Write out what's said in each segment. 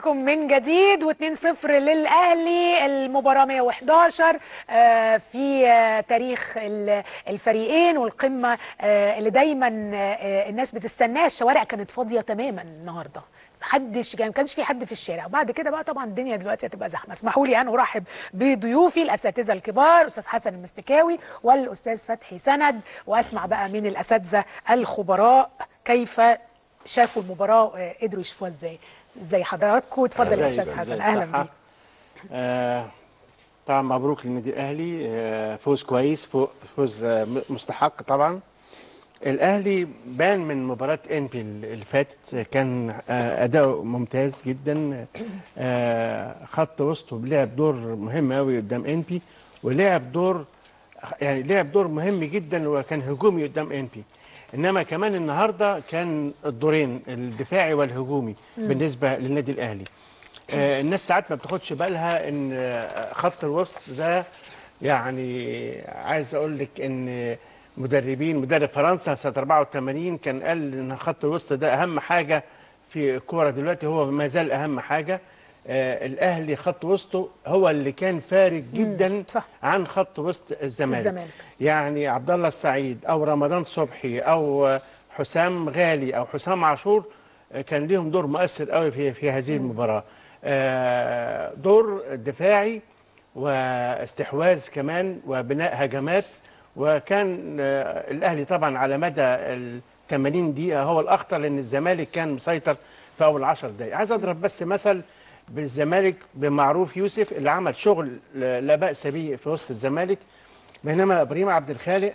بكم من جديد و2-0 للاهلي المباراه 111 آه، في آه، تاريخ ال- الفريقين والقمه آه، اللي دايما آه، الناس بتستناها الشوارع كانت فاضيه تماما النهارده محدش يعني ما كانش في حد في الشارع وبعد كده بقى طبعا الدنيا دلوقتي هتبقى زحمه اسمحوا لي ان ارحب بضيوفي الاساتذه الكبار استاذ حسن المستكاوي والاستاذ فتحي سند واسمع بقى من الاساتذه الخبراء كيف شافوا المباراه آه، قدروا يشوفوها ازاي ازي حضراتكم اتفضل يا ازاي- استاذ حسن ازاي اهلا الصحة؟ بيك آه طبعا مبروك للنادي الاهلي آه فوز كويس فو- فوز آه م- مستحق طبعا الاهلي بان من مباراه انبي اللي فاتت آه، كان آه اداؤه ممتاز جدا آه خط وسطه لعب دور مهم قوي قدام انبي ولعب دور يعني لعب دور مهم جدا وكان هجومي قدام انبي انما كمان النهارده كان الدورين الدفاعي والهجومي بالنسبه للنادي الاهلي آه، الناس ساعات ما بتاخدش بالها ان آه، خط الوسط ده يعني عايز اقول لك ان مدربين مدرب فرنسا سنه 84 كان قال ان خط الوسط ده اهم حاجه في الكوره دلوقتي هو ما زال اهم حاجه آه الاهلي خط وسطه هو اللي كان فارق جدا صح. عن خط وسط الزمالك الزمالك. يعني عبد الله السعيد او رمضان صبحي او حسام غالي او حسام عاشور كان ليهم دور مؤثر قوي في في هذه المباراه آه، دور دفاعي واستحواذ كمان وبناء هجمات وكان آه، الاهلي طبعا على مدى ال 80 دقيقه هو الاخطر لان الزمالك كان مسيطر في اول 10 دقائق عايز اضرب بس مثل بالزمالك بمعروف يوسف اللي عمل شغل لا باس به في وسط الزمالك بينما ابراهيم عبد الخالق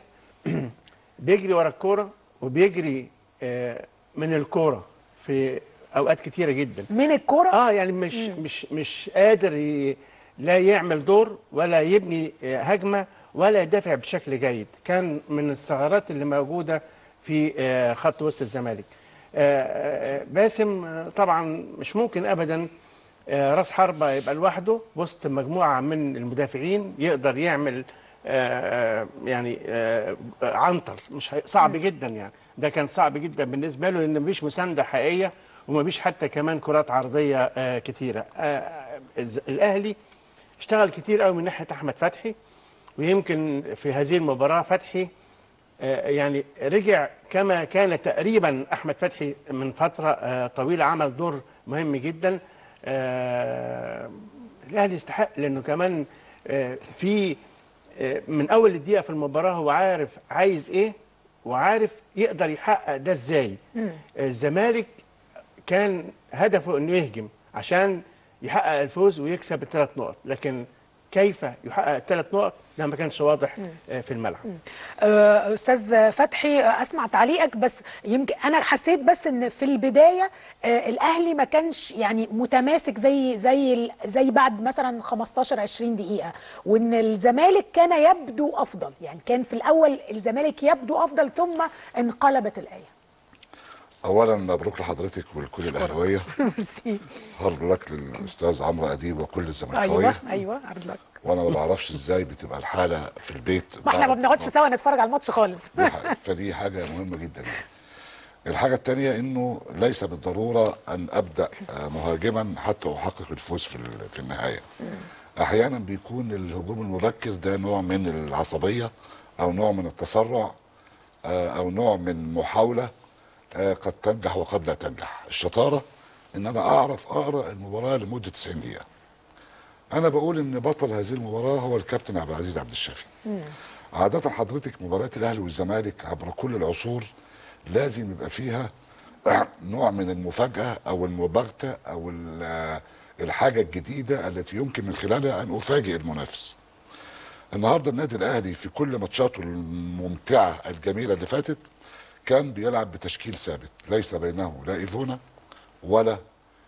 بيجري ورا الكوره وبيجري آه، من الكوره في اوقات كتيره جدا من الكوره اه يعني مش مش مش قادر ي... لا يعمل دور ولا يبني آه، هجمه ولا يدافع بشكل جيد كان من الثغرات اللي موجوده في آه، خط وسط الزمالك آه، آه، باسم آه، طبعا مش ممكن ابدا آه، راس حربه يبقى لوحده وسط مجموعه من المدافعين يقدر يعمل آه، آه، يعني آه، آه، عنتر مش هي- صعب جدا يعني ده كان صعب جدا بالنسبه له لان مفيش مسانده حقيقيه ومفيش حتى كمان كرات عرضيه آه، كتيره آه، الز- الاهلي اشتغل كتير قوي من ناحيه احمد فتحي ويمكن في هذه المباراه فتحي آه، يعني رجع كما كان تقريبا احمد فتحي من فتره آه، طويله عمل دور مهم جدا آه، الاهلي يستحق لانه كمان آه، في آه، من اول الدقيقه في المباراه هو عارف عايز ايه وعارف يقدر يحقق ده ازاي الزمالك كان هدفه انه يهجم عشان يحقق الفوز ويكسب الثلاث نقط لكن كيف يحقق الثلاث نقط ده ما كانش واضح آه، في الملعب آه، استاذ فتحي آه، اسمع تعليقك بس يمكن انا حسيت بس ان في البدايه آه، الاهلي ما كانش يعني متماسك زي زي ال- زي بعد مثلا 15 20 دقيقه وان الزمالك كان يبدو افضل يعني كان في الاول الزمالك يبدو افضل ثم انقلبت الايه اولا مبروك لحضرتك ولكل الاهلاويه ميرسي هارد لك للاستاذ عمرو اديب وكل الزملكاويه ايوه ايوه عبد لك وانا ما بعرفش ازاي بتبقى الحاله في البيت ما احنا ما بعد- بنقعدش سوا نتفرج على الماتش خالص دي ح- فدي حاجه مهمه جدا يعني. الحاجه الثانيه انه ليس بالضروره ان ابدا آه، مهاجما حتى احقق الفوز في ال- في النهايه احيانا بيكون الهجوم المبكر ده نوع من العصبيه او نوع من التسرع آه، او نوع من محاوله آه، قد تنجح وقد لا تنجح الشطاره ان انا اعرف اقرا المباراه لمده 90 دقيقه انا بقول ان بطل هذه المباراه هو الكابتن عبد العزيز عبد الشافي عاده حضرتك مباريات الاهلي والزمالك عبر كل العصور لازم يبقى فيها نوع من المفاجاه او المباغته او ال- الحاجه الجديده التي يمكن من خلالها ان افاجئ المنافس النهارده النادي الاهلي في كل ماتشاته الممتعه الجميله اللي فاتت كان بيلعب بتشكيل ثابت ليس بينه لا ايفونا ولا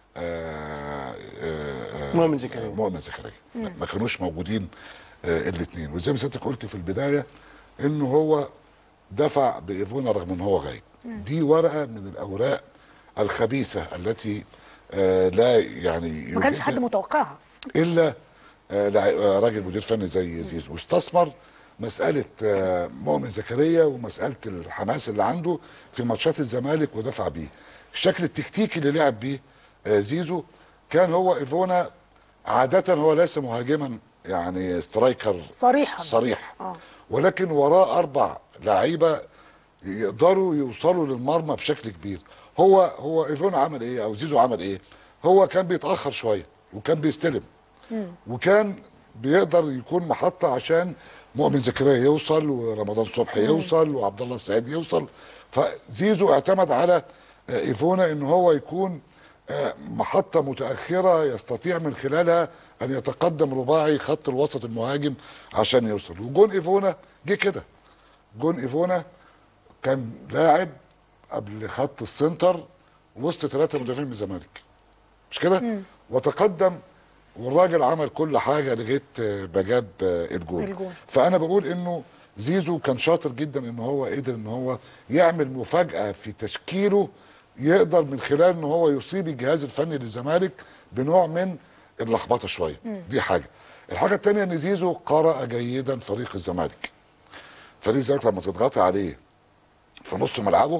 آه، آه، آه، مؤمن زكريا. مؤمن زكريا ما كانوش موجودين الاثنين وزي ما سيادتك قلت في البدايه انه هو دفع بايفونا رغم ان هو غايب دي ورقه من الاوراق الخبيثه التي آه، لا يعني ما كانش يوجدها- حد متوقعها الا آه، لع- آه، راجل مدير فني زي زيزو واستثمر مساله آه، مؤمن زكريا ومساله الحماس اللي عنده في ماتشات الزمالك ودفع بيه الشكل التكتيكي اللي لعب بيه آه، زيزو كان هو ايفونا عاده هو ليس مهاجما يعني سترايكر صريحا صريح آه. ولكن وراه اربع لعيبه يقدروا يوصلوا للمرمى بشكل كبير هو هو ايفون عمل ايه او زيزو عمل ايه هو كان بيتاخر شويه وكان بيستلم وكان بيقدر يكون محطه عشان مؤمن زكريا يوصل ورمضان صبحي يوصل وعبد الله السعيد يوصل فزيزو اعتمد على آه، ايفونا ان هو يكون آه، محطه متاخره يستطيع من خلالها ان يتقدم رباعي خط الوسط المهاجم عشان يوصل وجون ايفونا جه كده جون ايفونا كان لاعب قبل خط السنتر وسط ثلاثه مدافعين من الزمالك مش كده وتقدم والراجل عمل كل حاجه لغايه آه، ما جاب آه، الجول الجول. فانا بقول انه زيزو كان شاطر جدا ان هو قدر ان هو يعمل مفاجاه في تشكيله يقدر من خلال ان هو يصيب الجهاز الفني للزمالك بنوع من اللخبطه شويه دي حاجه الحاجه الثانيه ان زيزو قرأ جيدا فريق الزمالك فريق الزمالك لما تضغط عليه في نص ملعبه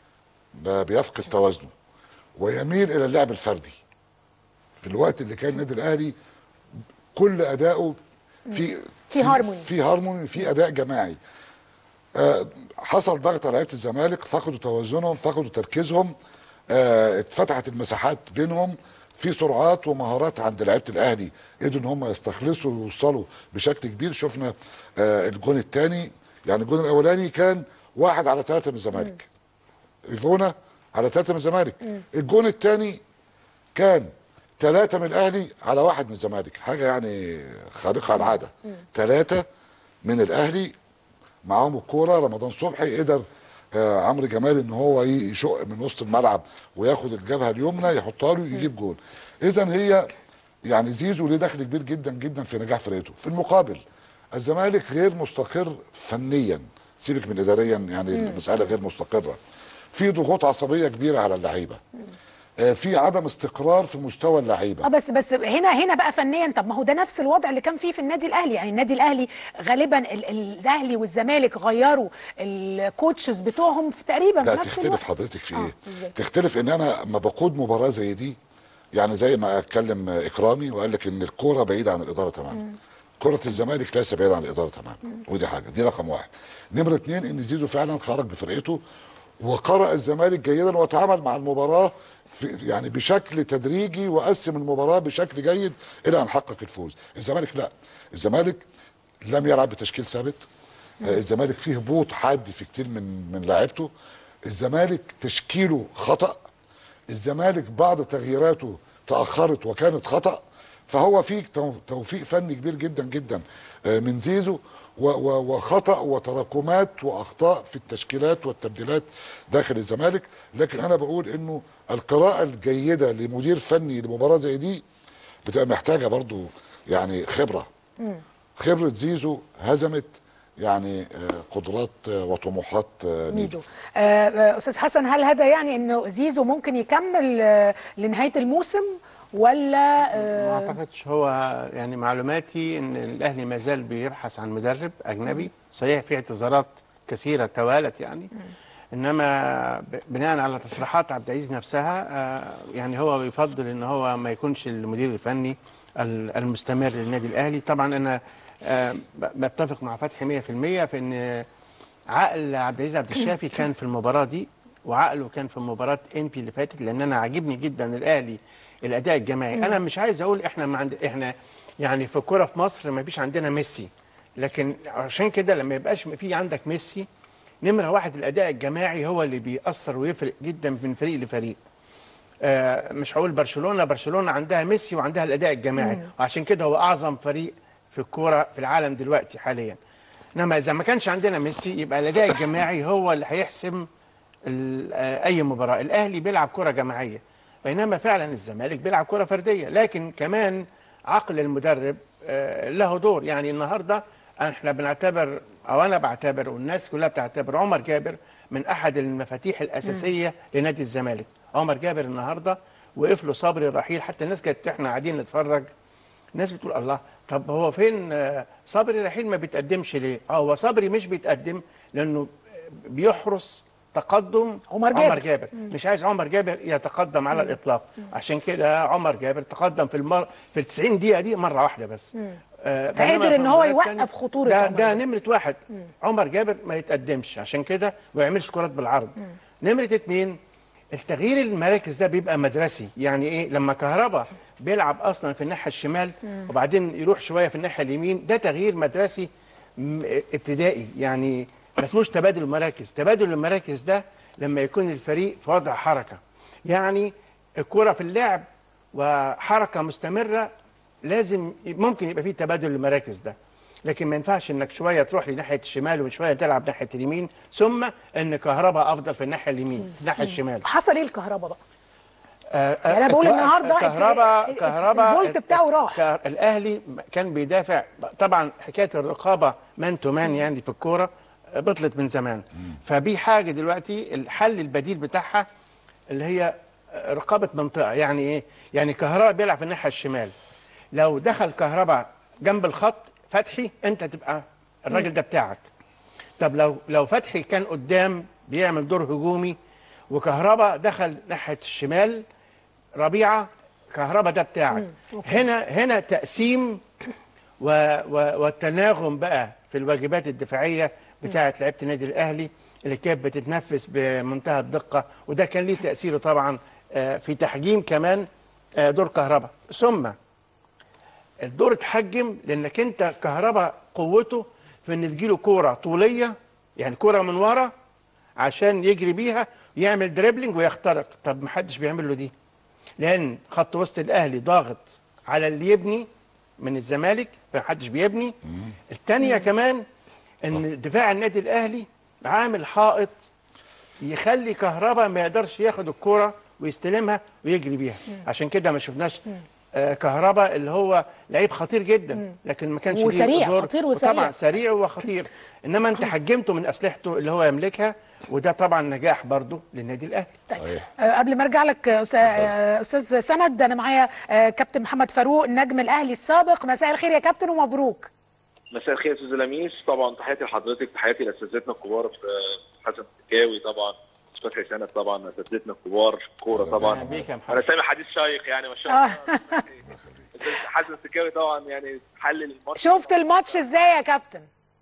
ب- بيفقد توازنه ويميل الى اللعب الفردي في الوقت اللي كان النادي الاهلي كل اداؤه في في هارموني. في هارموني في اداء جماعي آه، حصل ضغط على لعيبه الزمالك فقدوا توازنهم فقدوا تركيزهم آه، اتفتحت المساحات بينهم في سرعات ومهارات عند لعيبه الاهلي قدروا ان هم يستخلصوا ويوصلوا بشكل كبير شفنا آه، الجون الثاني يعني الجون الاولاني كان واحد على ثلاثه من الزمالك ايفونا على ثلاثه من الزمالك الجون الثاني كان ثلاثة من الأهلي على واحد من الزمالك حاجة يعني خارقة على العادة ثلاثة من الأهلي معاهم الكورة رمضان صبحي قدر آه عمرو جمال ان هو ي- يشق من وسط الملعب وياخد الجبهة اليمنى يحطها له يجيب جول إذا هي يعني زيزو ليه دخل كبير جدا جدا في نجاح فرقته في المقابل الزمالك غير مستقر فنيا سيبك من إداريا يعني المسألة غير مستقرة في ضغوط عصبية كبيرة على اللعيبة آه، في عدم استقرار في مستوى اللعيبه اه بس بس هنا هنا بقى فنيا طب ما هو ده نفس الوضع اللي كان فيه في النادي الاهلي يعني النادي الاهلي غالبا ال- ال- الاهلي والزمالك غيروا الكوتشز بتوعهم في تقريبا في لا نفس الوقت تختلف حضرتك في آه، ايه إزاي؟ تختلف ان انا لما بقود مباراه زي دي يعني زي ما اتكلم اكرامي وقال لك ان الكوره بعيده عن الاداره تماما كره الزمالك ليس بعيده عن الاداره تماما ودي حاجه دي رقم واحد نمره اتنين ان زيزو فعلا خرج بفرقته وقرأ الزمالك جيدا وتعامل مع المباراه في يعني بشكل تدريجي وقسم المباراه بشكل جيد الى ان حقق الفوز الزمالك لا الزمالك لم يلعب بتشكيل ثابت آه، الزمالك فيه هبوط حاد في كتير من من لاعيبته الزمالك تشكيله خطأ الزمالك بعض تغييراته تأخرت وكانت خطأ فهو في تو- توفيق فني كبير جدا جدا آه، من زيزو و- و- وخطأ وتراكمات وأخطاء في التشكيلات والتبديلات داخل الزمالك لكن أنا بقول إنه القراءة الجيدة لمدير فني لمباراة زي دي بتبقى محتاجة برضو يعني خبرة خبرة زيزو هزمت يعني آه، قدرات آه، وطموحات آه، ميدو ميدو آه، آه، استاذ حسن هل هذا يعني انه زيزو ممكن يكمل آه، لنهايه الموسم ولا آه، ما اعتقدش هو يعني معلوماتي ان الاهلي ما زال بيبحث عن مدرب اجنبي صحيح في اعتذارات كثيره توالت يعني انما ب- بناء على تصريحات عبد العزيز نفسها آه، يعني هو بيفضل ان هو ما يكونش المدير الفني ال- المستمر للنادي الاهلي طبعا انا آه، ب- بتفق مع فتحي 100% في ان عقل عبد العزيز عبد الشافي كان في المباراه دي وعقله كان في مباراه ان بي اللي فاتت لان انا عاجبني جدا الاهلي الاداء الجماعي انا مش عايز اقول احنا ما عند احنا يعني في الكوره في مصر ما فيش عندنا ميسي لكن عشان كده لما يبقاش في عندك ميسي نمره واحد الاداء الجماعي هو اللي بيأثر ويفرق جدا من فريق لفريق آه، مش هقول برشلونه برشلونه عندها ميسي وعندها الاداء الجماعي وعشان كده هو اعظم فريق في الكوره في العالم دلوقتي حاليا انما اذا ما كانش عندنا ميسي يبقى الاداء الجماعي هو اللي هيحسم ال- آه، اي مباراه الاهلي بيلعب كره جماعيه بينما فعلا الزمالك بيلعب كره فرديه لكن كمان عقل المدرب آه، له دور يعني النهارده احنا بنعتبر او انا بعتبر والناس كلها بتعتبر عمر جابر من احد المفاتيح الاساسيه لنادي الزمالك عمر جابر النهارده وقف له صبري الرحيل حتى الناس كانت احنا قاعدين نتفرج الناس بتقول الله طب هو فين آه، صبري رحيل ما بيتقدمش ليه؟ اه هو صبري مش بيتقدم لانه بيحرس تقدم عمر جابر. عمر جابر مش عايز عمر جابر يتقدم على الاطلاق عشان كده عمر جابر تقدم في المر في ال 90 دقيقه دي مره واحده بس آه، فقدر بينما إن في هو المباريات يوقف التانية خطورة ده, عمر ده جابر. نمره واحد عمر جابر ما يتقدمش عشان كده ما يعملش كرات بالعرض نمره اتنين التغيير المراكز ده بيبقى مدرسي يعني ايه لما كهربا بيلعب اصلا في الناحيه الشمال وبعدين يروح شويه في الناحيه اليمين ده تغيير مدرسي م- ابتدائي يعني ما اسموش تبادل المراكز تبادل المراكز ده لما يكون الفريق في وضع حركه يعني الكره في اللعب وحركه مستمره لازم ممكن يبقى فيه تبادل المراكز ده لكن ما ينفعش انك شويه تروح لناحيه الشمال وشويه تلعب ناحيه اليمين ثم ان كهرباء افضل في الناحيه اليمين في الناحيه الشمال حصل ايه الكهرباء بقى آه، يعني أنا بقول اتوقف- النهاردة كهرباء ال- كهرباء الفولت بتاعه راح. ك- الاهلي كان بيدافع طبعا حكايه الرقابه مان تو مان يعني في الكوره آه، بطلت من زمان فبي حاجه دلوقتي الحل البديل بتاعها اللي هي آه، رقابه منطقه يعني ايه يعني كهرباء بيلعب في الناحيه الشمال لو دخل كهرباء جنب الخط فتحي انت تبقى الراجل ده بتاعك طب لو لو فتحي كان قدام بيعمل دور هجومي وكهربا دخل ناحيه الشمال ربيعه كهربا ده بتاعك هنا هنا تقسيم و و والتناغم بقى في الواجبات الدفاعيه بتاعه لعيبه النادي الاهلي اللي كانت بتتنفس بمنتهى الدقه وده كان ليه تاثيره طبعا آه، في تحجيم كمان آه، دور كهربا ثم الدور اتحجم لانك انت كهربا قوته في ان تجيله كوره طوليه يعني كوره من ورا عشان يجري بيها ويعمل دريبلينج ويخترق طب ما حدش بيعمل له دي لان خط وسط الاهلي ضاغط على اللي يبني من الزمالك ما حدش بيبني الثانيه كمان ان دفاع النادي الاهلي عامل حائط يخلي كهربا ما يقدرش ياخد الكرة ويستلمها ويجري بيها عشان كده ما شفناش آه، كهربا اللي هو لعيب خطير جدا لكن ما كانش ليه وسريع، دور- خطير وسريع. طبعا سريع وخطير انما انت حجمته من اسلحته اللي هو يملكها وده طبعا نجاح برضو للنادي الاهلي صحيح آه، قبل ما ارجع لك آه، أستاذ- آه، استاذ سند انا معايا آه، كابتن محمد فاروق نجم الاهلي السابق مساء الخير يا كابتن ومبروك مساء الخير يا استاذ لميس طبعا تحياتي لحضرتك تحياتي لاساتذتنا الكبار في حسن التكاوي طبعا استاذ فتحي سند طبعا اساتذتنا الكبار في الكوره طبعا أهلا بيك يا محمد. انا سامع حديث شيق يعني ما شاء آه. الله أستاذ حسن التكاوي طبعا يعني حلل الماتش شفت الماتش ازاي يا كابتن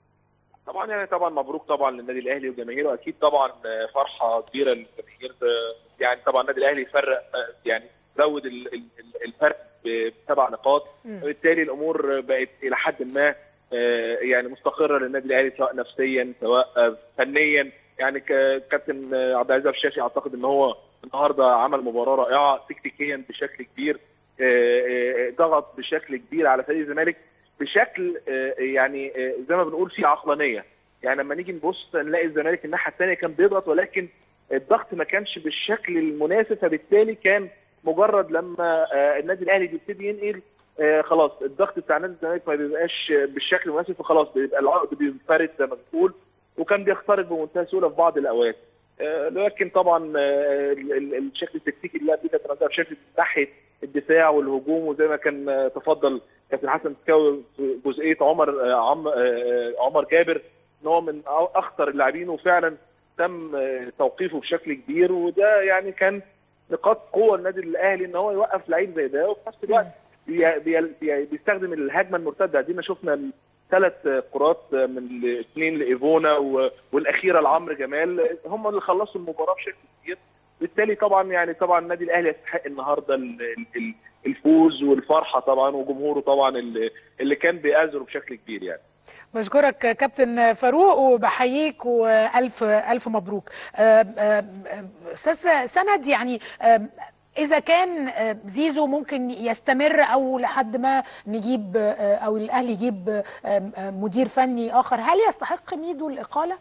طبعا يعني طبعا مبروك طبعا للنادي الاهلي وجماهيره اكيد طبعا فرحه كبيره للجماهير يعني طبعا النادي الاهلي يفرق يعني زود ال- ال- ال- الفرق بسبع نقاط وبالتالي الامور بقت الى حد ما آه، يعني مستقره للنادي الاهلي سواء نفسيا سواء آه، فنيا يعني ك- كابتن آه، عبد العزيز الشافعي اعتقد ان هو النهارده عمل مباراه رائعه تكتيكيا بشكل كبير آه، آه، ضغط بشكل كبير على فريق الزمالك بشكل آه، يعني آه، زي ما بنقول فيه عقلانيه يعني لما نيجي نبص نلاقي الزمالك الناحيه الثانيه كان بيضغط ولكن الضغط ما كانش بالشكل المناسب فبالتالي كان مجرد لما آه، النادي الاهلي بيبتدي ينقل آه، خلاص الضغط بتاع نادي الزمالك ما بيبقاش بالشكل المناسب فخلاص بيبقى العقد بينفرد زي ما بنقول وكان بيخترق بمنتهى السهوله في بعض الاوقات آه، لكن طبعا آه، ال- ال- الشكل التكتيكي اللي قبل كده كان شكل من ناحيه الدفاع والهجوم وزي ما كان آه، تفضل كابتن حسن تكاوي في جزئيه عمر آه، عم آه، عمر جابر ان هو من أو- اخطر اللاعبين وفعلا تم آه، توقيفه بشكل كبير وده يعني كان نقاط قوه النادي الاهلي ان هو يوقف لعيب زي ده وفي نفس الوقت بي بي بي بيستخدم الهجمه المرتده دي ما شفنا ثلاث كرات من الاثنين لايفونا و- والاخيره لعمرو جمال هم اللي خلصوا المباراه بشكل كبير بالتالي طبعا يعني طبعا النادي الاهلي يستحق النهارده ال- ال- ال- الفوز والفرحه طبعا وجمهوره طبعا اللي, اللي كان بيآزره بشكل كبير يعني بشكرك كابتن فاروق وبحييك والف الف مبروك آم، آم، آم، استاذ سند يعني آم، اذا كان آم، زيزو ممكن يستمر او لحد ما نجيب آه، او الاهلي يجيب آم، آم، مدير فني اخر هل يستحق ميدو الاقاله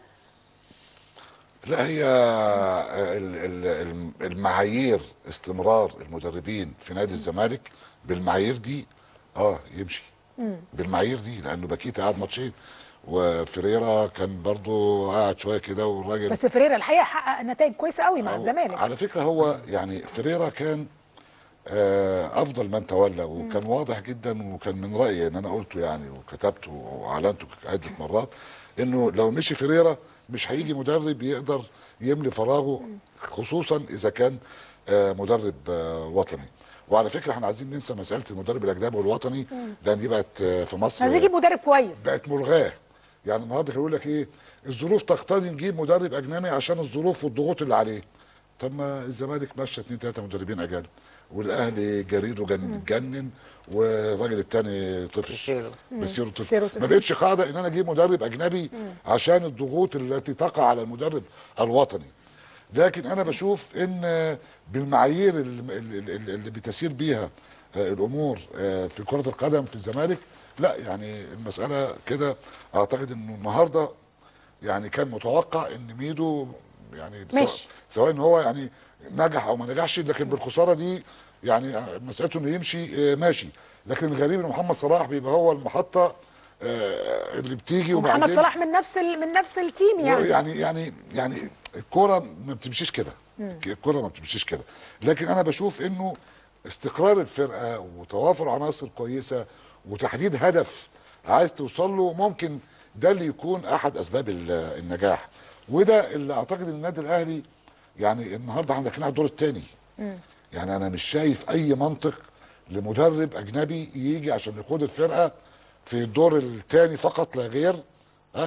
لا هي ال- ال- الم- المعايير استمرار المدربين في نادي الزمالك بالمعايير دي اه يمشي بالمعايير دي لانه باكيتا قعد ماتشين وفريرا كان برضو قاعد شويه كده والراجل بس فريرا الحقيقه حقق نتائج كويسه قوي مع هو- الزمالك على فكره هو يعني فريرا كان آه، افضل من تولى وكان واضح جدا وكان من رايي ان انا قلته يعني وكتبته واعلنته عده مرات انه لو مشي فريرا مش هيجي مدرب يقدر يملي فراغه خصوصا اذا كان آه، مدرب آه، وطني وعلى فكره احنا عايزين ننسى مساله المدرب الاجنبي والوطني لان دي بقت آه، في مصر عايز يجيب مدرب كويس بقت ملغاه يعني النهارده كان يقول لك ايه الظروف تقتضي نجيب مدرب اجنبي عشان الظروف والضغوط اللي عليه طب ما الزمالك ماشيه اثنين ثلاثه مدربين اجانب والاهلي جريده جن جنن والراجل الثاني طفش بيسيرو. بيسيرو بيسيرو طفش طفش. ما بقتش قاعده ان انا اجيب مدرب اجنبي عشان الضغوط التي تقع على المدرب الوطني لكن انا بشوف ان بالمعايير اللي, اللي اللي بتسير بيها آه، الامور آه، في كره القدم في الزمالك لا يعني المساله كده اعتقد انه النهارده يعني كان متوقع ان ميدو يعني سواء- ماشي. سواء ان هو يعني نجح او ما نجحش لكن بالخساره دي يعني مسألته انه يمشي آه، ماشي لكن الغريب ان محمد صلاح بيبقى هو المحطه آه، اللي بتيجي ومحمد وبعدين صلاح من نفس ال... من نفس التيم يعني يعني يعني يعني الكوره ما بتمشيش كده الكوره ما بتمشيش كده لكن انا بشوف انه استقرار الفرقه وتوافر عناصر كويسه وتحديد هدف عايز توصل له ممكن ده اللي يكون احد اسباب ال- النجاح وده اللي اعتقد ان النادي الاهلي يعني النهارده احنا داخلين على الدور الثاني يعني انا مش شايف اي منطق لمدرب اجنبي يجي عشان يقود الفرقه في الدور الثاني فقط لا غير ها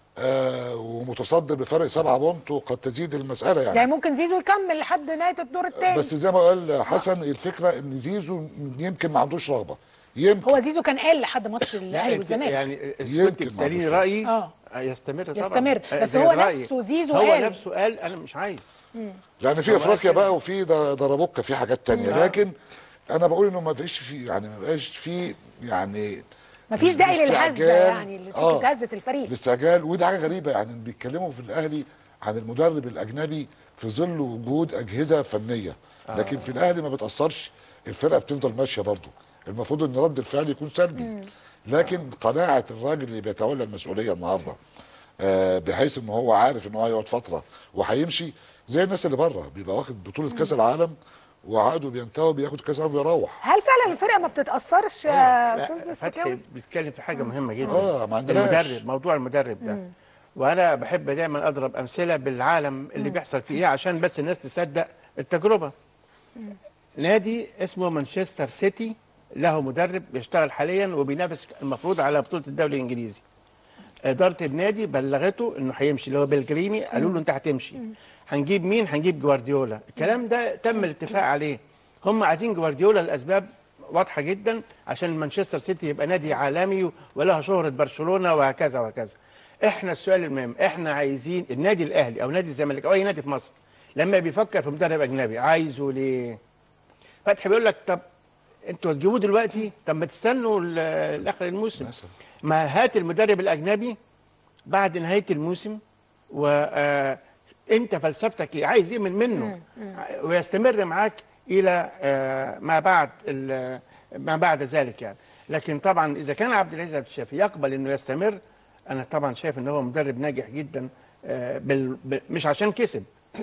آه ومتصدر بفرق سبعة بونت وقد تزيد المساله يعني, يعني ممكن زيزو يكمل لحد نهايه الدور الثاني بس زي ما قال حسن الفكره ان زيزو يمكن ما عندوش رغبه يمكن هو زيزو كان قال لحد ماتش الاهلي أنت والزمالك يعني إذا يمكن كنت تساليني معلش. رايي آه. يستمر طبعا يستمر. آه، بس زي هو رأيي. نفسه زيزو هو قال. نفسه قال انا مش عايز لان في هو افريقيا كده. بقى وفي د- دربوكه في حاجات تانية لكن انا بقول انه ما فيش في يعني ما بقاش في يعني مفيش داعي للهزه الاستعجال. يعني اللي آه. فكره هزه الفريق الاستعجال ودي حاجه غريبه يعني بيتكلموا في الاهلي عن المدرب الاجنبي في ظل وجود اجهزه فنيه لكن في الاهلي ما بتاثرش الفرقه بتفضل ماشيه برضه المفروض ان رد الفعل يكون سلبي لكن قناعه الراجل اللي بيتولى المسؤوليه النهارده آه، بحيث ان هو عارف ان هو هيقعد فتره وهيمشي زي الناس اللي بره بيبقى واخد بطوله كاس العالم وعقده بينتهي وبياخد كاس العالم ويروح هل فعلا الفرقه ما بتتاثرش يا لا، استاذ فتحي مستكاوي بيتكلم في حاجه مهمه جدا آه، ما عندناش. المدرب موضوع المدرب ده وانا بحب دايما اضرب امثله بالعالم اللي بيحصل فيه ايه عشان بس الناس تصدق التجربه نادي اسمه مانشستر سيتي له مدرب بيشتغل حاليا وبينافس المفروض على بطوله الدوري الانجليزي اداره النادي بلغته انه هيمشي اللي هو بلجريني قالوا له انت هتمشي هنجيب مين هنجيب جوارديولا الكلام ده تم الاتفاق عليه هم عايزين جوارديولا لاسباب واضحه جدا عشان مانشستر سيتي يبقى نادي عالمي ولها شهره برشلونه وهكذا وهكذا احنا السؤال المهم احنا عايزين النادي الاهلي او نادي الزمالك او اي نادي في مصر لما بيفكر في مدرب اجنبي عايزه ليه فتحي بيقول لك طب انتوا هتجيبوه دلوقتي طب ما تستنوا ل- لاخر الموسم مثلا. ما هات المدرب الاجنبي بعد نهايه الموسم و آه، انت فلسفتك ايه عايز ايه من منه ويستمر معاك الى آه، ما بعد ال- ما بعد ذلك يعني لكن طبعا اذا كان عبد العزيز عبد الشافي يقبل انه يستمر انا طبعا شايف ان هو مدرب ناجح جدا آه، بال... ب... مش عشان كسب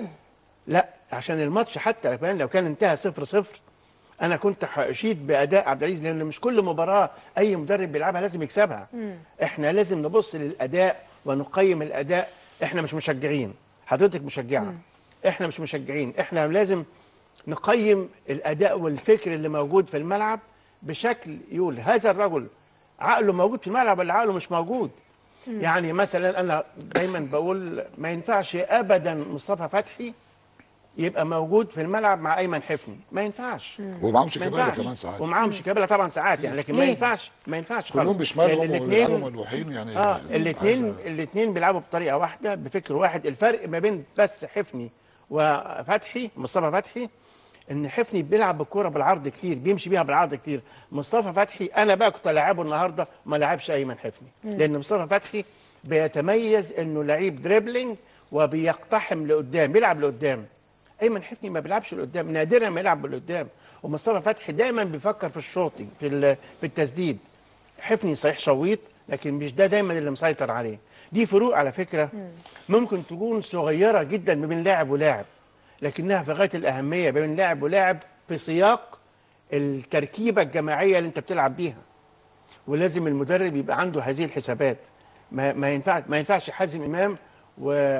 لا عشان الماتش حتى كمان لو كان انتهى صفر صفر انا كنت هاشيد باداء عبد العزيز لان مش كل مباراه اي مدرب بيلعبها لازم يكسبها احنا لازم نبص للاداء ونقيم الاداء احنا مش مشجعين حضرتك مشجعه احنا مش مشجعين احنا لازم نقيم الاداء والفكر اللي موجود في الملعب بشكل يقول هذا الرجل عقله موجود في الملعب ولا عقله مش موجود يعني مثلا انا دايما بقول ما ينفعش ابدا مصطفى فتحي يبقى موجود في الملعب مع ايمن حفني ما ينفعش ومعاهم ما شيكابالا ينفعش كمان ساعات ومعاهم شيكابالا طبعا ساعات يعني لكن ما ليه؟ ينفعش ما ينفعش خالص كلهم بشمالهم لأن وبيلعبوا الاتنين- ملوحين يعني اه الاثنين عايزة- الاثنين بيلعبوا بطريقه واحده بفكر واحد الفرق ما بين بس حفني وفتحي مصطفى فتحي ان حفني بيلعب بالكوره بالعرض كتير بيمشي بيها بالعرض كتير مصطفى فتحي انا بقى كنت العبه النهارده ما لعبش ايمن حفني لان مصطفى فتحي بيتميز انه لعيب دريبلينج وبيقتحم لقدام بيلعب لقدام ايمن حفني ما بيلعبش لقدام نادرا ما يلعب لقدام ومصطفى فتحي دايما بيفكر في الشوطي في ال- في التسديد حفني صحيح شويط لكن مش ده دايما اللي مسيطر عليه دي فروق على فكره ممكن تكون صغيره جدا ما بين لاعب ولاعب لكنها في غايه الاهميه بين لاعب ولاعب في سياق التركيبه الجماعيه اللي انت بتلعب بيها ولازم المدرب يبقى عنده هذه الحسابات ما ما ينفع ما ينفعش حازم امام و...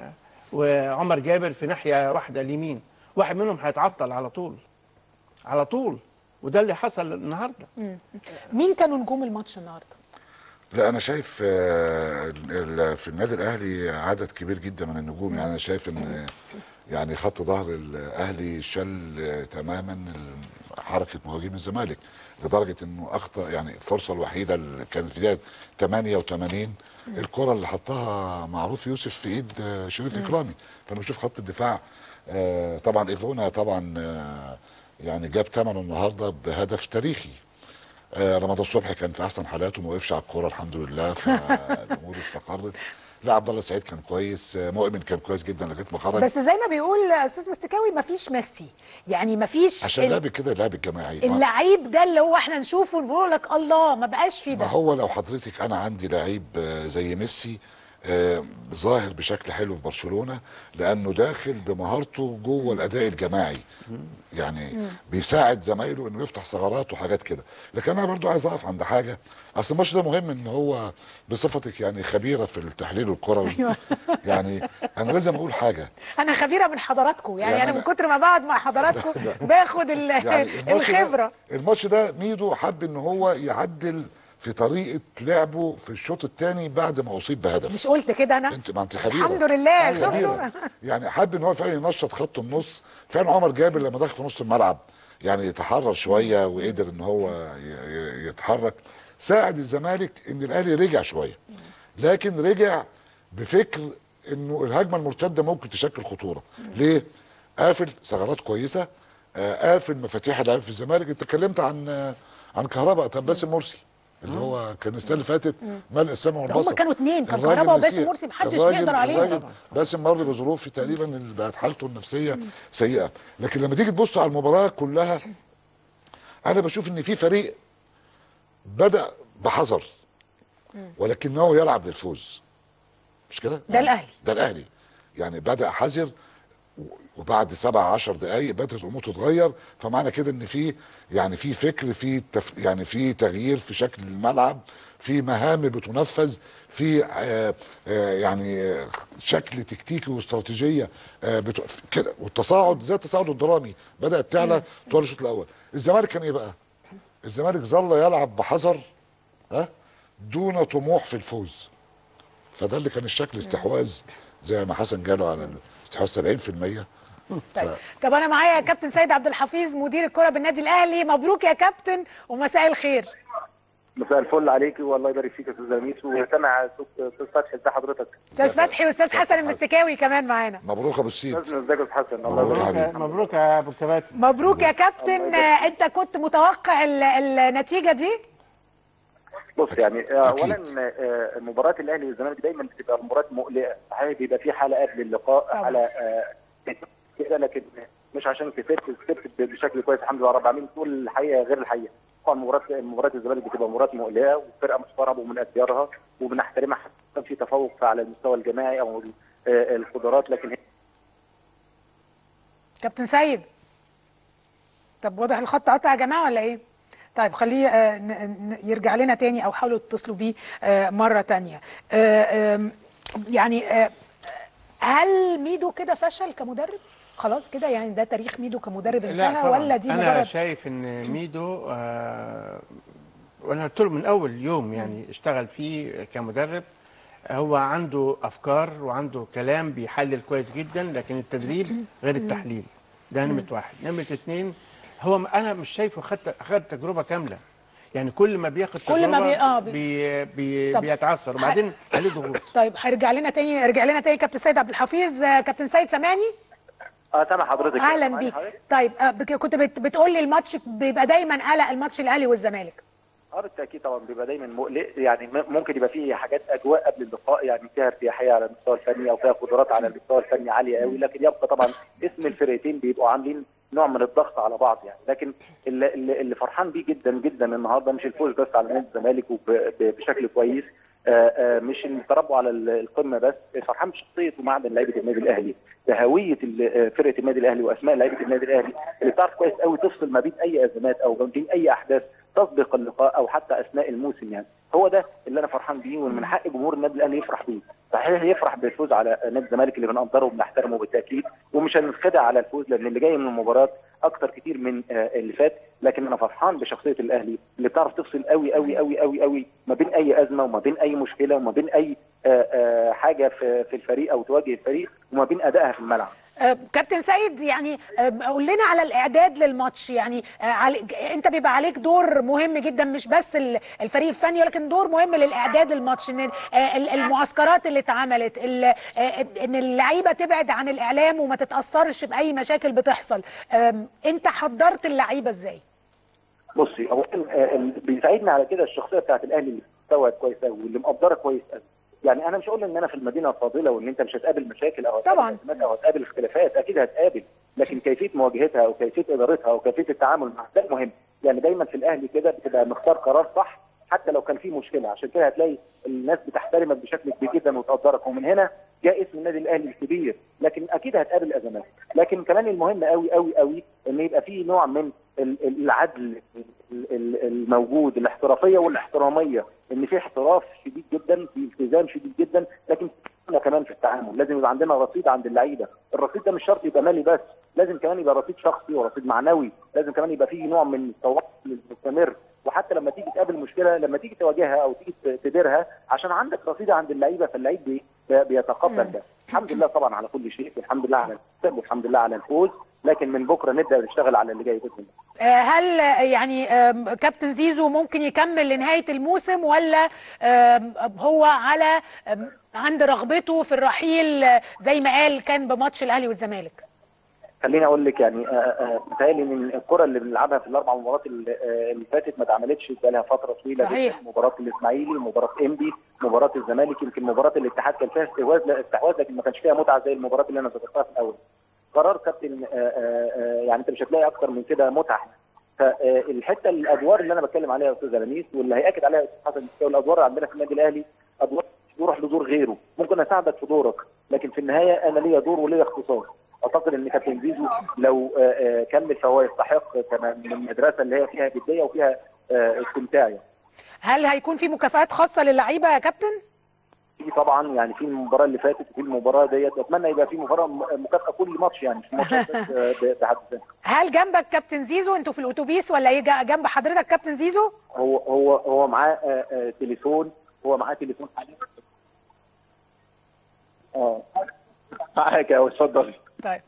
وعمر جابر في ناحيه واحده اليمين واحد منهم هيتعطل على طول على طول وده اللي حصل النهارده مين كانوا نجوم الماتش النهارده لا انا شايف آه، ال- ال- في النادي الاهلي عدد كبير جدا من النجوم يعني انا شايف ان يعني خط ظهر الاهلي شل آه، تماما ال- حركه مهاجم الزمالك لدرجه انه اخطا يعني الفرصه الوحيده اللي كانت في دقيقه 88 الكره اللي حطها معروف يوسف في ايد آه، شريف اكرامي فانا بشوف خط الدفاع آه، طبعا ايفونا طبعا آه، يعني جاب ثمنه النهارده بهدف تاريخي آه، رمضان صبحي كان في احسن حالاته ما وقفش على الكوره الحمد لله فالامور استقرت لا عبد الله سعيد كان كويس آه، مؤمن كان كويس جدا لغايه ما خرج بس زي ما بيقول استاذ مستكاوي مفيش ميسي يعني مفيش عشان ال- لعب كده لعب الجماعي ما- اللعيب ده اللي هو احنا نشوفه ونقول لك الله ما بقاش في ما ده هو لو حضرتك انا عندي لعيب آه، زي ميسي آه، ظاهر بشكل حلو في برشلونه لانه داخل بمهارته جوه الاداء الجماعي يعني بيساعد زمايله انه يفتح ثغرات وحاجات كده لكن انا برضو عايز اقف عند حاجه اصل الماتش ده مهم ان هو بصفتك يعني خبيره في التحليل الكروي يعني انا لازم اقول حاجه انا خبيره من حضراتكم يعني, يعني انا من أنا- كتر ما بقعد مع حضراتكم باخد ال- يعني الماتش ده- الخبره الماتش ده ميدو حب ان هو يعدل في طريقه لعبه في الشوط الثاني بعد ما اصيب بهدف مش قلت كده انا انت ما انت خبيره الحمد لله أيوة شفتوا خبيرة. يعني حب ان هو فعلا ينشط خط النص فعلا عمر جابر لما دخل في نص الملعب يعني يتحرر شويه وقدر ان هو ي- ي- يتحرك ساعد الزمالك ان الاهلي رجع شويه لكن رجع بفكر انه الهجمه المرتده ممكن تشكل خطوره ليه قافل ثغرات كويسه آه، قافل مفاتيح اللعب في الزمالك انت اتكلمت عن آه، عن كهرباء طب باسم مرسي اللي هو كان السنه اللي فاتت ملء السمع والبصر كانوا اتنين، كان الراجل كهربا وباسم نسيه. مرسي، محدش الراجل- بيقدر عليهم الراجل طبعا. باسم مر بظروف تقريبا اللي بقت حالته النفسيه سيئه لكن لما تيجي تبص على المباراه كلها انا بشوف ان في فريق بدا بحذر ولكنه يلعب للفوز مش كده ده الأهلي. ده الاهلي يعني بدا حذر وبعد سبع عشر دقائق بدات الامور تتغير فمعنى كده ان في يعني في فكر في تف يعني في تغيير في شكل الملعب في مهام بتنفذ في آه آه يعني آه، شكل تكتيكي واستراتيجيه آه بت... كده والتصاعد زي التصاعد الدرامي بدات تعلى طوال الشوط الاول الزمالك كان ايه بقى؟ الزمالك ظل يلعب بحذر ها دون طموح في الفوز فده اللي كان الشكل استحواذ زي ما حسن جاله على الاستحواذ 70% طيب طب انا معايا يا كابتن سيد عبد الحفيظ مدير الكره بالنادي الاهلي مبروك يا كابتن ومساء الخير مساء الفل عليكي والله يبارك فيك يا استاذ لميس وسامع صوت استاذ فتحي ازي حضرتك؟ استاذ فتحي واستاذ حسن المستكاوي كمان معانا مبروك ابو السيد استاذ ازيك يا استاذ حسن الله مبروك يبارك يا فيك حبيبي. مبروك يا ابو الكباتن مبروك يا كابتن آه، انت كنت متوقع ال- النتيجه دي بص يعني آه، اولا آه، مباراه الاهلي والزمالك دايما بتبقى مباراه مقلقه صحيح بيبقى في حاله قبل اللقاء طبعا. على آه، كده لكن مش عشان كسبت كسبت بشكل كويس الحمد لله رب العالمين تقول الحقيقه غير الحقيقه طبعا مباراه مباراه الزمالك بتبقى مباراه مقلقه والفرقه محترمه ومن اختيارها وبنحترمها حتى كان في تفوق على المستوى الجماعي او آه، القدرات لكن هي كابتن سيد طب واضح الخط قطع يا جماعه ولا ايه طيب خليه آه، ن- ن- يرجع لنا تاني او حاولوا تتصلوا بيه آه، مره تانية آه، آم، يعني آه، هل ميدو كده فشل كمدرب خلاص كده يعني ده تاريخ ميدو كمدرب انتهى طبعاً. ولا دي انا مجرد شايف ان ميدو آه وانا قلت له من اول يوم يعني اشتغل فيه كمدرب هو عنده افكار وعنده كلام بيحلل كويس جدا لكن التدريب غير التحليل ده نمره واحد نمره اتنين هو م- انا مش شايفه خد خد تجربه كامله يعني كل ما بياخد كل ما تجربة بي- آه، بي- بي بي طب بيتعثر وبعدين عليه ضغوط طيب هيرجع لنا تاني ارجع لنا تاني كابتن سيد عبد الحفيظ آه، كابتن سيد سامعني اه سامع حضرتك اهلا سامعني بيك حضرتك؟ طيب آه، بك- كنت بت- بتقول لي الماتش بيبقى دايما قلق الماتش الاهلي والزمالك اه بالتاكيد طبعا بيبقى دايما مقلق يعني م- ممكن يبقى فيه حاجات اجواء قبل اللقاء يعني فيها ارتياحيه على المستوى الفني او فيها قدرات على المستوى الفني عاليه قوي لكن يبقى طبعا اسم الفرقتين بيبقوا عاملين نوع من الضغط على بعض يعني لكن اللي, اللي اللي فرحان بيه جدا جدا النهارده مش الفوز بس على نادي الزمالك وب- ب- بشكل كويس آه، آه، مش التربع على ال- القمه بس فرحان بشخصيه ومعدن لعيبه النادي الاهلي بهويه ال- آه، فرقه النادي الاهلي واسماء لعيبه النادي الاهلي اللي بتعرف كويس قوي تفصل ما بين اي ازمات او ما بين اي احداث تسبق اللقاء او حتى اثناء الموسم يعني هو ده اللي انا فرحان بيه ومن حق جمهور النادي الاهلي يفرح بيه صحيح يفرح بالفوز على نادي الزمالك اللي بنقدره وبنحترمه بالتاكيد ومش هننخدع على الفوز لان اللي جاي من المباراه اكتر كتير من آه، اللي فات لكن انا فرحان بشخصيه الاهلي اللي بتعرف تفصل قوي قوي قوي قوي قوي ما بين اي ازمه وما بين اي مشكله وما بين اي آه، آه، حاجه في في الفريق او تواجه الفريق وما بين ادائها في الملعب آه، كابتن سيد يعني آه، قول لنا على الاعداد للماتش يعني آه، علي انت بيبقى عليك دور مهم جدا مش بس ال- الفريق الفني ولكن دور مهم للاعداد للماتش ان آه، ال- المعسكرات اللي اتعملت ال- آه، ان اللعيبه تبعد عن الاعلام وما تتاثرش باي مشاكل بتحصل آم، انت حضرت اللعيبه ازاي بصي اولا آه، اللي بيساعدني على كده الشخصيه بتاعت الاهلي اللي بتستوعب كويس قوي واللي مقدره كويس قوي يعني انا مش هقول ان انا في المدينه الفاضله وان انت مش هتقابل مشاكل او هتقابل طبعاً. أزمات او هتقابل اختلافات اكيد هتقابل لكن كيفيه مواجهتها او كيفيه ادارتها او كيفيه التعامل معها ده المهم يعني دايما في الاهلي كده بتبقى مختار قرار صح حتى لو كان في مشكله عشان كده هتلاقي الناس بتحترمك بشكل كبير جدا وتقدرك ومن هنا جاء اسم النادي الاهلي الكبير لكن اكيد هتقابل ازمات لكن كمان المهم قوي قوي قوي ان يبقى في نوع من ال- ال- العدل ال- ال- الموجود الاحترافيه والاحتراميه ان في احتراف شديد جدا في التزام شديد جدا لكن احنا كمان في التعامل لازم يبقى عندنا رصيد عند اللعيبه الرصيد ده مش شرط يبقى مالي بس لازم كمان يبقى رصيد شخصي ورصيد معنوي لازم كمان يبقى فيه نوع من التواصل المستمر وحتى لما تيجي تقابل مشكله لما تيجي تواجهها او تيجي ت- تديرها عشان عندك رصيد عند اللعيبه فاللعيب بي- بي- بيتقبل ده الحمد لله طبعا على كل شيء والحمد لله على المكسب والحمد لله على الفوز لكن من بكره نبدا نشتغل على اللي جاي باذن الله آه، هل آه، يعني آم، كابتن زيزو ممكن يكمل لنهايه الموسم ولا آم، هو على آم، عند رغبته في الرحيل آه، زي ما قال كان بماتش الاهلي والزمالك خليني اقول لك يعني آه، آه، متهيألي ان الكره اللي بنلعبها في الاربع مباريات اللي آه، اللي فاتت ما اتعملتش بقى لها فتره طويله صحيح. جدا مباراه الاسماعيلي ومباراه انبي مباراه الزمالك يمكن مباراه الاتحاد كان فيها استحواذ لا استحواذ لكن ما كانش فيها متعه زي المباراه اللي انا ذكرتها في الاول قرار كابتن آه، آه، آه، يعني انت مش هتلاقي اكتر من كده متعه فالحته الادوار اللي انا بتكلم عليها يا استاذ لميس واللي هياكد عليها استاذ حسن السكاوي الادوار عندنا في النادي الاهلي ادوار تروح لدور غيره ممكن اساعدك في دورك لكن في النهايه انا ليا دور وليا اختصاص اعتقد ان كابتن زيزو لو آه، آه، كمل فهو يستحق كمان من المدرسه اللي هي فيها جديه وفيها آه، استمتاع يعني. هل هيكون في مكافآت خاصه للعيبه يا كابتن في طبعا يعني في المباراه اللي فاتت وفي المباراه ديت اتمنى يبقى في مباراه م- مكافاه كل ماتش يعني مش ماتش بس آه، ب- بحد ذاته هل جنبك كابتن زيزو انتوا في الاتوبيس ولا يجي جنب حضرتك كابتن زيزو هو هو هو معاه آه، آه، تليفون هو معاه تليفون حاليا اه معاك يا اتفضل طيب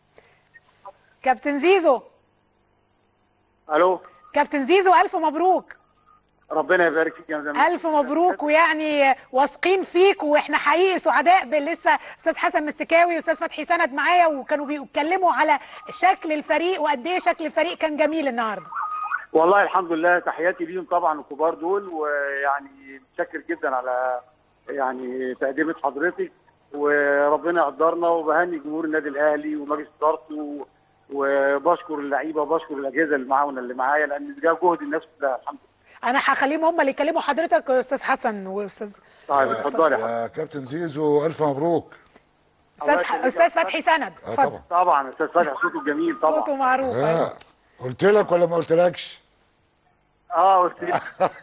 كابتن زيزو الو كابتن زيزو الف مبروك ربنا يبارك فيك يا زميل الف مبروك ويعني واثقين فيك واحنا حقيقي سعداء بال- لسه استاذ حسن مستكاوي واستاذ فتحي سند معايا وكانوا بيتكلموا على شكل الفريق وقد ايه شكل الفريق كان جميل النهارده والله الحمد لله تحياتي ليهم طبعا الكبار دول ويعني متشكر جدا على يعني تقديمة حضرتك وربنا يقدرنا وبهني جمهور النادي الاهلي ومجلس ادارته وبشكر اللعيبه وبشكر الاجهزه اللي معانا اللي معايا لان ده جهد الناس كلها الحمد لله انا هخليهم هم اللي يكلموا حضرتك استاذ حسن واستاذ طيب اتفضلي يا حضرتك. يا كابتن زيزو الف مبروك استاذ يخليك. استاذ فتحي سند اه اتفضل طبعا طبعا استاذ فتحي صوته جميل طبعا صوته معروف أيوة. آه. قلت لك ولا ما قلتلكش اه قلت لي.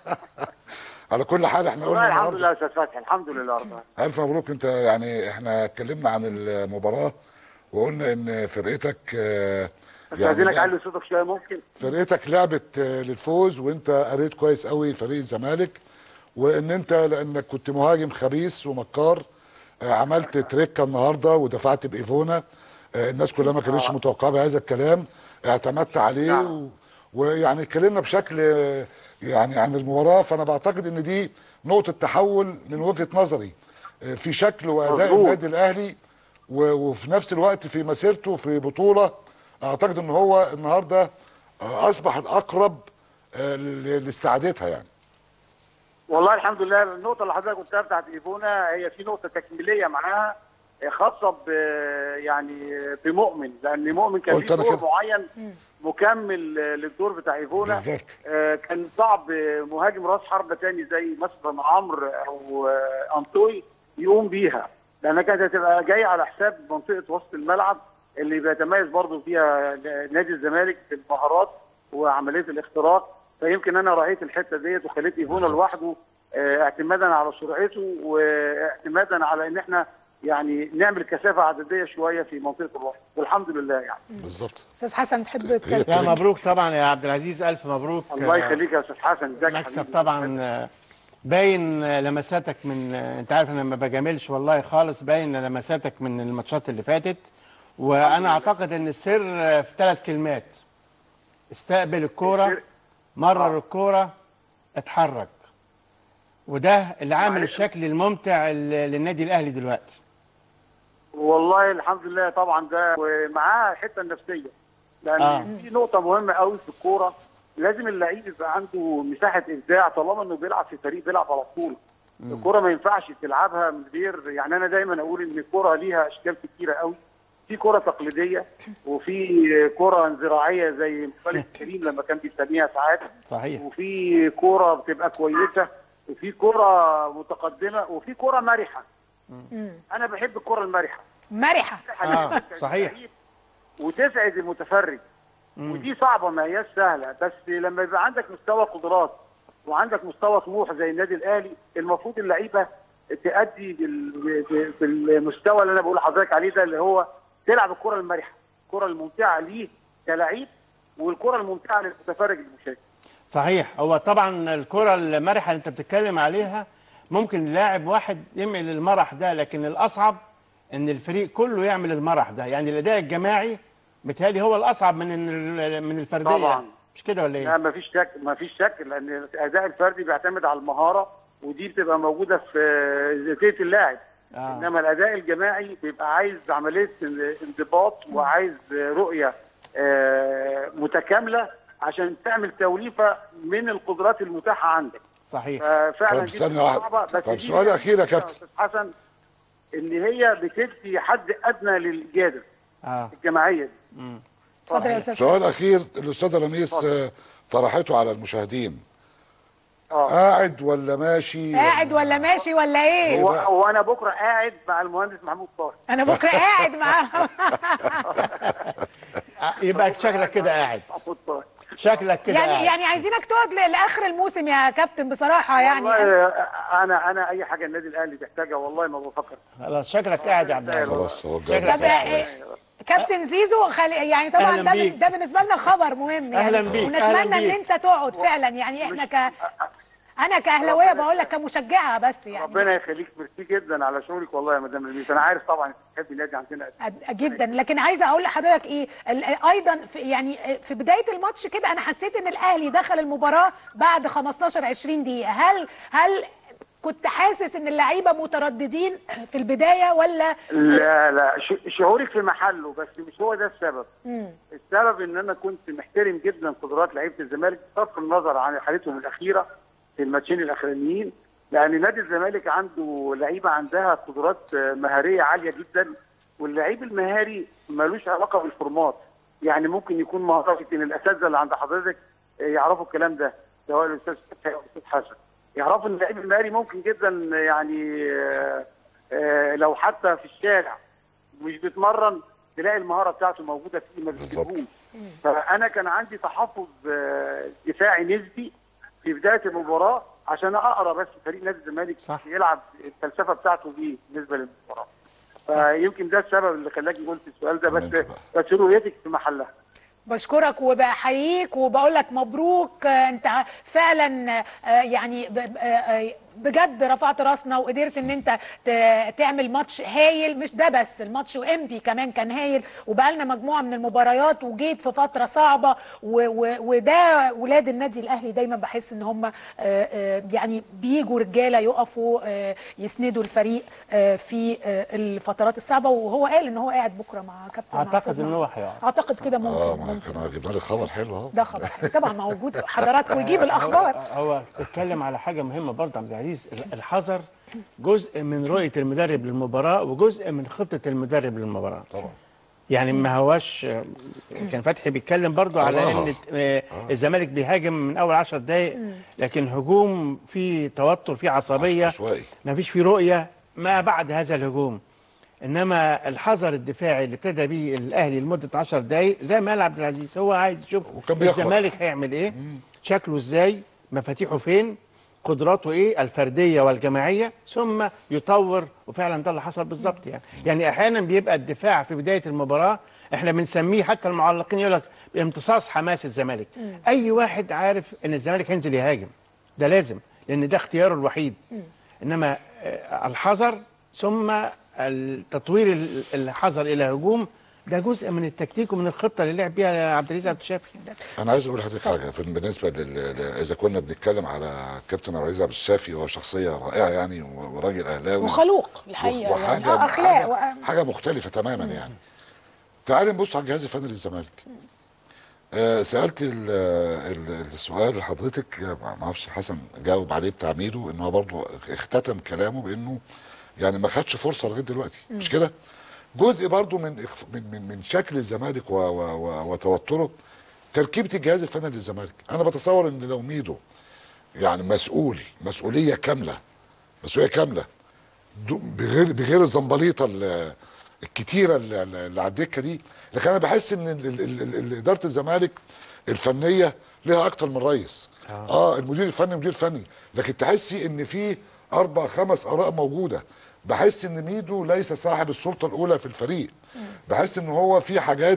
على كل حال احنا والله قلنا الحمد لله النهارده يا استاذ فتحي الحمد لله رب العالمين الف مبروك انت يعني احنا اتكلمنا عن المباراه وقلنا ان فرقتك آه، استاذنك لعب- علي صوتك شويه ممكن فرقتك لعبت آه، للفوز وانت قريت كويس قوي فريق الزمالك وان انت لانك كنت مهاجم خبيث ومكار آه، عملت تريكه النهارده ودفعت بايفونا آه، الناس كلها ما كانتش متوقعه بهذا الكلام اعتمدت عليه و... ويعني اتكلمنا بشكل آه، يعني عن المباراه فانا بعتقد ان دي نقطه تحول من وجهه نظري آه، في شكل واداء مظبوط. النادي الاهلي و- وفي نفس الوقت في مسيرته في بطوله اعتقد ان هو النهارده آه، اصبح الاقرب آه، ل- لاستعادتها يعني والله الحمد لله النقطة اللي حضرتك قلتها بتاعت ايفونا هي في نقطة تكميلية معاها خاصة ب يعني بمؤمن لأن مؤمن كان قلت في أنا دور كده. معين مكمل للدور بتاع ايفونا بالظبط. آه، كان صعب مهاجم راس حربة تاني زي مثلا عمرو أو آه، أنطوي يقوم بيها لأنها كانت هتبقى جاية على حساب منطقة وسط الملعب اللي بيتميز برضو فيها نادي الزمالك في المهارات وعملية الاختراق فيمكن انا راعيت الحته ديت وخليت ايفونا لوحده آه، اعتمادا على سرعته واعتمادا على ان احنا يعني نعمل كثافه عدديه شويه في منطقه الوسط والحمد لله يعني بالظبط استاذ حسن تحب تتكلم لا مبروك طبعا يا عبد العزيز الف مبروك الله آه، يخليك يا استاذ حسن ازيك يا مكسب حبيبي؟ طبعا آه، باين آه، لمساتك من آه، انت عارف انا ما بجاملش والله خالص باين لمساتك من الماتشات اللي فاتت وانا اعتقد ان السر آه، في ثلاث كلمات استقبل الكوره السر- مرر الكوره اتحرك وده اللي عامل معلش. الشكل الممتع ل- للنادي الاهلي دلوقتي والله الحمد لله طبعا ده ومعاه الحته النفسيه لان آه. آه. في نقطه مهمه قوي في الكوره لازم اللعيب يبقى عنده مساحه ابداع طالما انه بيلعب في فريق بيلعب على طول الكوره ما ينفعش تلعبها من غير يعني انا دايما اقول ان الكوره ليها اشكال كتيره قوي في كره تقليديه وفي كره انزراعيه زي خالد كريم لما كان بيسميها ساعات صحيح وفي كوره بتبقى كويسه وفي كوره متقدمه وفي كوره مرحه انا بحب الكوره المرحه مرحه آه، صحيح. وتسعد المتفرج ودي صعبه ما هياش سهله بس لما يبقى عندك مستوى قدرات وعندك مستوى طموح زي النادي الاهلي المفروض اللعيبه تأدي بال- بالمستوى اللي انا بقول لحضرتك عليه ده اللي هو تلعب الكره المرحه الكره الممتعه ليه كلعيب والكره الممتعه للمتفرج المشاهد صحيح هو طبعا الكرة المرحة اللي انت بتتكلم عليها ممكن لاعب واحد يعمل المرح ده لكن الأصعب ان الفريق كله يعمل المرح ده يعني الأداء الجماعي بيتهيألي هو الأصعب من ال- من الفردية طبعاً. مش كده ولا لا ايه؟ ما فيش شك ما فيش شك لان الاداء الفردي بيعتمد على المهاره ودي بتبقى موجوده في ذاتيه اللاعب آه. انما الاداء الجماعي بيبقى عايز عمليه انضباط وعايز رؤيه آه، متكامله عشان تعمل توليفه من القدرات المتاحه عندك صحيح ففعلا طب دي ثانية بتبقى واحدة. صعبة، بس طب دي سؤال أخير يا كابتن. أستاذ حسن ان هي بتدي حد ادنى للاجاده اه الجماعيه دي اتفضل يا استاذ سؤال حسن. اخير الاستاذه لميس آه، طرحته على المشاهدين اه قاعد ولا ماشي قاعد ولا ماشي ولا ايه هو هو انا بكره قاعد مع المهندس محمود طاهر انا بكره قاعد معاهم آه، يبقى شكلك كده قاعد محمود طاهر شكلك كده يعني قاعد يعني عايزينك تقعد ل- لاخر الموسم يا كابتن بصراحه يعني والله انا انا اي حاجه النادي الاهلي بيحتاجها والله ما بفكر خلاص شكلك قاعد يا عبد العزيز خلاص هو شكلك الجاي طب إيه، كابتن زيزو خلي يعني طبعا أهلاً ده بيك. ده بالنسبه لنا خبر مهم يعني أهلاً بيك، أهلاً ونتمنى ان بيك. انت تقعد فعلا يعني احنا ك انا كاهلاويه بقول لك كمشجعه بس يعني ربنا يخليك ميرسي جدا على شغلك والله يا مدام لميس انا عارف طبعا انت بتحبي النادي عندنا قد إيه. أد- جدا لكن عايزه اقول لحضرتك ايه ال- ايضا في يعني في بدايه الماتش كده انا حسيت ان الاهلي دخل المباراه بعد 15 20 دقيقه هل هل كنت حاسس ان اللعيبه مترددين في البدايه ولا لا لا ش- شعورك في محله بس مش هو ده السبب السبب ان انا كنت محترم جدا قدرات لعيبه الزمالك بصرف النظر عن حالتهم الاخيره في الماتشين الاخرانيين لان نادي الزمالك عنده لعيبه عندها قدرات آه، مهاريه عاليه جدا واللعيب المهاري ملوش علاقه بالفورمات يعني ممكن يكون مهارات يمكن الاساتذه اللي عند حضرتك آه، يعرفوا الكلام ده سواء الاستاذ فتحي او الاستاذ حسن يعرفوا ان اللعيب المهاري ممكن جدا يعني آه، آه، لو حتى في الشارع مش بيتمرن تلاقي المهاره بتاعته موجوده فيه ما بالظبط. بتجيبهوش فانا كان عندي تحفظ آه، دفاعي نسبي في بدايه المباراه عشان اقرا بس فريق نادي الزمالك صح. يلعب الفلسفه بتاعته دي بالنسبه للمباراه فيمكن ده السبب اللي خلاكي قلت السؤال ده بس تمام طبعا. بس رؤيتك في محلها بشكرك وبحييك وبقول لك مبروك آه، انت فعلا آه، يعني ب- ب- آه، بجد رفعت راسنا وقدرت ان انت ت- تعمل ماتش هايل مش ده بس الماتش وامبي كمان كان هايل وبقالنا مجموعه من المباريات وجيت في فتره صعبه و- و- وده ولاد النادي الاهلي دايما بحس ان هم آه، آه، يعني بيجوا رجاله يقفوا آه، يسندوا الفريق آه، في آه، الفترات الصعبه وهو قال ان هو قاعد بكره مع كابتن أعتقد أستاذ إن محمود. هو هيقعد. اعتقد كده ممكن اه ما ممكن كانوا جبنا لي خبر حلو اهو ده خبر طبعا موجود حضراتكم يجيب الاخبار هو هو اتكلم على حاجه مهمه برضه عبد العزيز الحذر جزء من رؤيه المدرب للمباراه وجزء من خطه المدرب للمباراه طبعا يعني ما هواش كان فتحي بيتكلم برضو على آه. ان آه، الزمالك بيهاجم من اول 10 دقائق لكن هجوم فيه توتر فيه عصبيه عشوائي. ما فيش فيه رؤيه ما بعد هذا الهجوم انما الحذر الدفاعي اللي ابتدى بيه الاهلي لمده 10 دقائق زي ما قال عبد العزيز هو عايز يشوف وكان بيخبط. الزمالك هيعمل ايه شكله ازاي مفاتيحه فين قدراته ايه الفرديه والجماعيه ثم يطور وفعلا ده اللي حصل بالظبط يعني يعني احيانا بيبقى الدفاع في بدايه المباراه احنا بنسميه حتى المعلقين يقول لك بامتصاص حماس الزمالك اي واحد عارف ان الزمالك هينزل يهاجم ده لازم لان ده اختياره الوحيد انما آه، الحذر ثم التطوير ال- الحذر الى هجوم ده جزء من التكتيك ومن الخطه اللي لعب بيها عبد العزيز عبد الشافي انا عايز اقول لحضرتك حاجه في بالنسبه لل... ل- اذا كنا بنتكلم على كابتن عبد العزيز عبد الشافي هو شخصيه رائعه يعني و- وراجل اهلاوي وخلوق الحقيقه يعني وحاجه آه، اخلاق حاجه, و- حاجة مختلفه تماما يعني تعال نبص على الجهاز الفني للزمالك آه سالت ال- ال- السؤال لحضرتك آه، ما اعرفش حسن جاوب عليه بتاع ميدو ان هو برضه اختتم كلامه بانه يعني ما خدش فرصه لغايه دلوقتي مش كده؟ جزء برضه من إخف- من من, من شكل الزمالك و و و وتوتره تركيبه الجهاز الفني للزمالك انا بتصور ان لو ميدو يعني مسؤول مسؤوليه كامله مسؤوليه كامله دو- بغير بغير الزنبليطه ال- الكتيره اللي اللي على الدكه دي لكن انا بحس ان ال- ال- ال- ال- اداره الزمالك الفنيه لها اكتر من رئيس اه, آه المدير الفني مدير فني لكن تحسي ان في اربع خمس اراء موجوده بحس ان ميدو ليس صاحب السلطه الاولى في الفريق بحس ان هو في حاجات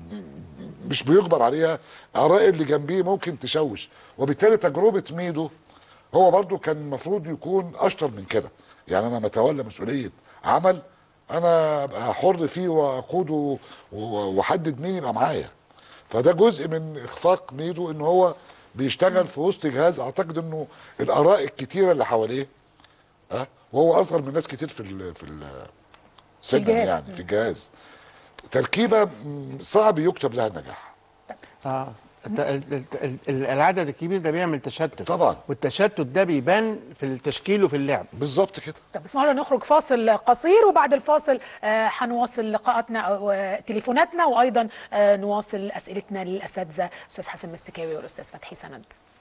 مش بيجبر عليها اراء اللي جنبيه ممكن تشوش وبالتالي تجربه ميدو هو برضو كان المفروض يكون اشطر من كده يعني انا متولى مسؤوليه عمل انا ابقى حر فيه واقوده و- واحدد مين يبقى معايا فده جزء من اخفاق ميدو ان هو بيشتغل في وسط جهاز اعتقد انه الاراء الكتيره اللي حواليه ها وهو اصغر من ناس كتير في ال في ال سنا الجهاز. يعني في الجهاز تركيبه م- صعب يكتب لها النجاح اه الت- ال- ال- ال- ال- العدد الكبير ده بيعمل تشتت طبعا. والتشتت ده بيبان في التشكيل وفي اللعب بالظبط كده طب اسمعوا لنا نخرج فاصل قصير وبعد الفاصل آه، هنواصل لقاءاتنا أو آه، تليفوناتنا وايضا آه، نواصل اسئلتنا للاساتذه استاذ حسن مستكاوي والاستاذ فتحي سند